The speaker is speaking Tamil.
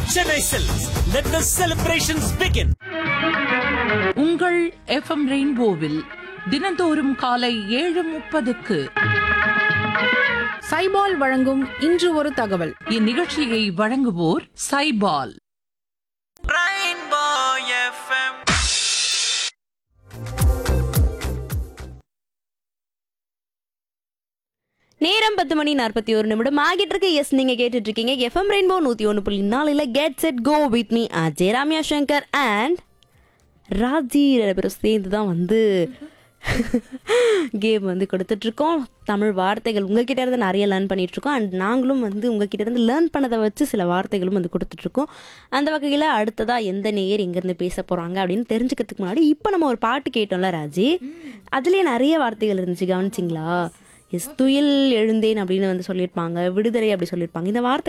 Chennai Silks. Let the celebrations begin. உங்கள் எஃப்எம் ரெயின்போவில் தினந்தோறும் காலை ஏழு முப்பதுக்கு சைபால் வழங்கும் இன்று ஒரு தகவல் இந்நிகழ்ச்சியை வழங்குவோர் சைபால் நேரம் பத்து மணி நாற்பத்தி ஒரு நிமிடம் ஆகிட்டு இருக்கு எஸ் நீங்க கேட்டுட்டு இருக்கீங்க எஃப்எம் ரெயின்போ நூத்தி ஒன்று புள்ளி நாலுல get set go with me Ajay Ramya Sankar and Raji ரெண்டு பேரும் சேர்ந்து தான் வந்து கேம் வந்து கொடுத்துட்டு இருக்கோம் தமிழ் வார்த்தைகள் உங்ககிட்ட இருந்து நிறைய லேர்ன் பண்ணிட்டு இருக்கோம் அண்ட் நாங்களும் வந்து உங்ககிட்ட இருந்து லேர்ன் பண்ணதை வச்சு சில வார்த்தைகளும் வந்து கொடுத்துட்டு இருக்கோம் அந்த வகையில் அடுத்ததா எந்த நேயர் எங்கேருந்து பேச போறாங்க அப்படின்னு தெரிஞ்சுக்கிறதுக்கு முன்னாடி இப்போ நம்ம ஒரு பாட்டு கேட்டோம்ல ராஜி அதுலேயே நிறைய வார்த்தைகள் இருந்துச்சு கவனிச்சிங்களா எஸ் துயில் எழுந்தேன் அப்படின்னு வந்து சொல்லியிருப்பாங்க விடுதலை அப்படி சொல்லியிருப்பாங்க இந்த வார்த்தை